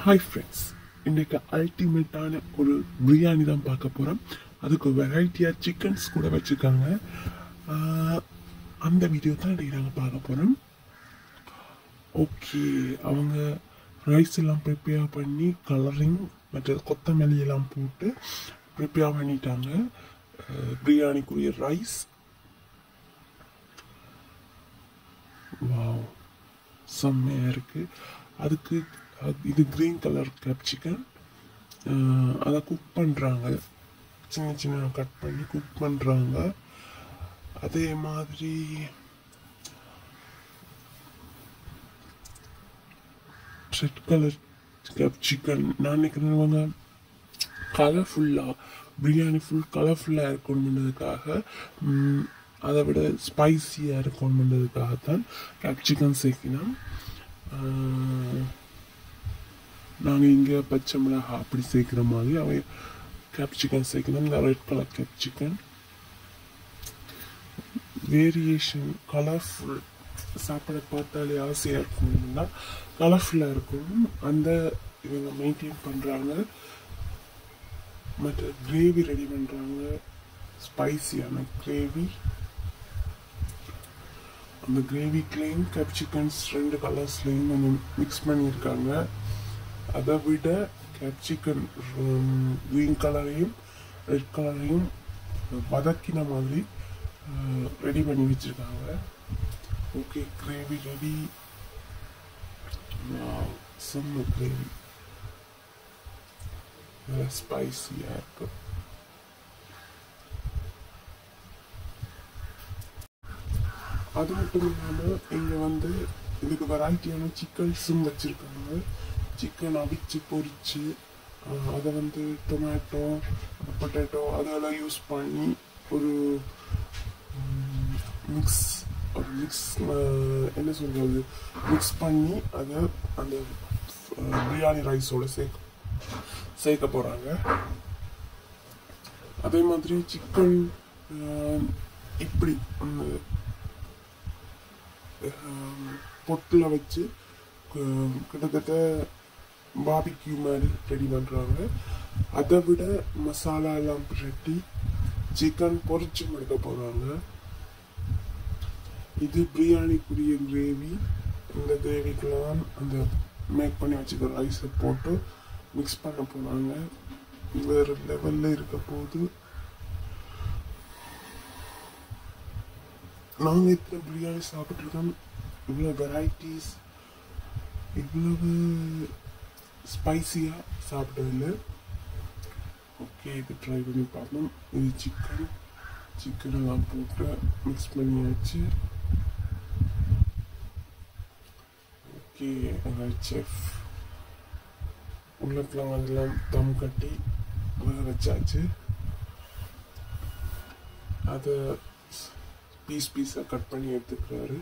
hi friends இன்றைக்கு அல்டிமேட்டான ஒரு பிரியாணி தான் பார்க்க போகிறோம் அதுக்கு வெரைட்டியாக சிக்கன்ஸ் கூட வச்சுருக்காங்க ஆஹ், அந்த வீடியோ தான் இன்றைக்கி நாங்கள் பார்க்க போகிறோம் ஓகே அவங்க ரைஸ் எல்லாம் ப்ரிப்பேர் பண்ணி கலரிங் மற்ற கொத்தமல்லி எல்லாம் போட்டு ப்ரிப்பேர் பண்ணிட்டாங்க ஆஹ், பிரியாணிக்குரிய ரைஸ் வாவ் செம்மையாக இருக்குது அதுக்கு அது- இது க்ரீன் கலர் கேப்சிகன் அதை குக் பண்ணுறாங்க சின்ன சின்ன கட் பண்ணி குக் பண்ணுறாங்க அதே மாதிரி ரெட் கலர் கேப்சிகன் நான் நினைக்கிறேன் கலர்ஃபுல்லாக பிரியாணி ஃபுல் கலர்ஃபுல்லாக இருக்கணுன்றதுக்காக ம், அதை விட ஸ்பைசியாக இருக்கணுன்றதுக்காகத்தான் கேப்சிகன் சேர்க்கணும் நாங்கள் இங்கே பச்சை மிளகாய் அப்படி சேர்க்குற மாதிரி அவை கேப்சிகன் சேர்க்கணும் இந்த red colour capsicum variation colourful சாப்பாடை பார்த்தாலே ஆசையாக இருக்கணும்னா கலர்ஃபுல்லாக இருக்கணும் அந்த இவங்க மெயின்டைன் பண்ணுறாங்க மற்ற கிரேவி ரெடி பண்ணுறாங்க ஸ்பைசியான கிரேவி அந்த கிரேவிக்குலேயும் கேப்சிகன்ஸ் ரெண்டு கலர்ஸ்லேயும் கொஞ்சம் மிக்ஸ் பண்ணியிருக்காங்க அதை விட கேப்சிகன் க்ரீன் கலரையும் ரெட் கலரையும் வதக்கின மாதிரி ரெடி பண்ணி வச்சுருக்காங்க ஓகே கிரேவி ரெடி செம்ம கிரேவி நல்லா ஸ்பைசியாக இருக்கு அது மட்டும் இல்லாமல் இங்கே வந்து இதுக்கு வெரைட்டியான சிக்கன்ஸும் வச்சுருக்காங்க சிக்கன் அவிச்சு பொரிச்சு ஆஹ், அதை வந்து டொமேட்டோ பொட்டேட்டோ அதெல்லாம் யூஸ் பண்ணி ஒரு மிக்ஸ் ஒரு மிக்ஸ் என்ன சொல்கிறது மிக்ஸ் பண்ணி அதை அந்த ஆஹ், பிரியாணி ரைஸோட சேர்க்க சேர்க்க போகிறாங்க அதே மாதிரி சிக்கன் இப்படி அந்த பொட்டில் வச்சு கு- கிட்டத்தட்ட பாபிக்யூ மாதிரி ரெடி பண்ணுறாங்க அதை விட மசாலா எல்லாம் பிரட்டி சிக்கன் பொரிச்சு எடுக்க போகிறாங்க இது பிரியாணிக்குரிய கிரேவி இந்த கிரேவிக்கெல்லாம் அந்த மேக் பண்ணி வச்சுக்க ரைஸை போட்டு மிக்ஸ் பண்ண போகிறாங்க வேறு லெவலில் இருக்க போது நாங்கள் இத்தனை பிரியாணி சாப்பிட்ருக்கோம் இவ்வளோ வெரைட்டிஸ் இவ்வளவு ஸ்பைசியாக சாப்பிட்டதில்லை ஓகே இது ட்ரை பண்ணி பார்த்தோம் இது சிக்கன் சிக்கன் எல்லாம் போட்டு மிக்ஸ் பண்ணியாச்சு ஓகே எங்கள் செஃப் உள்ளக்கிழங்கு அதெல்லாம் தம் கட்டி வேக வச்சாச்சு அதை பீஸ் பீஸாக கட் பண்ணி எடுத்துக்கிறாரு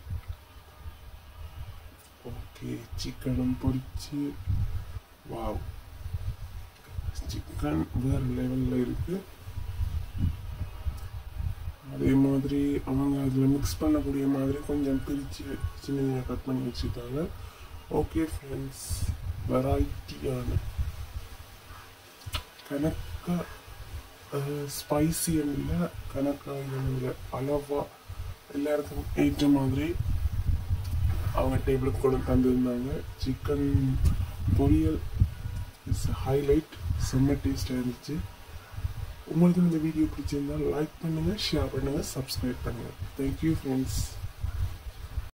ஓகே சிக்கனும் பொரிச்சு வாவ் சிக்கன் வேறு லெவலில் இருக்கு அதே மாதிரி அவங்க அதில் மிக்ஸ் பண்ணக்கூடிய மாதிரி கொஞ்சம் பிரித்து சின்ன சின்ன கட் பண்ணி வச்சுருக்காங்க ஓகே ஃப்ரெண்ட்ஸ் வெரைட்டியான கணக்காக ஸ்பைசி இல்லை கணக்காக இல்லை அளவாக எல்லாருக்கும் ஏற்ற மாதிரி அவங்க டேபிளுக்கு கொண்டு தந்திருந்தாங்க சிக்கன் பொரியல் இஸ் ஹைலைட் செம்ம டேஸ்டாக இருந்துச்சு உங்களுக்கு இந்த வீடியோ பிடிச்சிருந்தா லைக் பண்ணுங்கள் ஷேர் பண்ணுங்கள் சப்ஸ்கிரைப் பண்ணுங்கள் தேங்க்யூ ஃப்ரெண்ட்ஸ்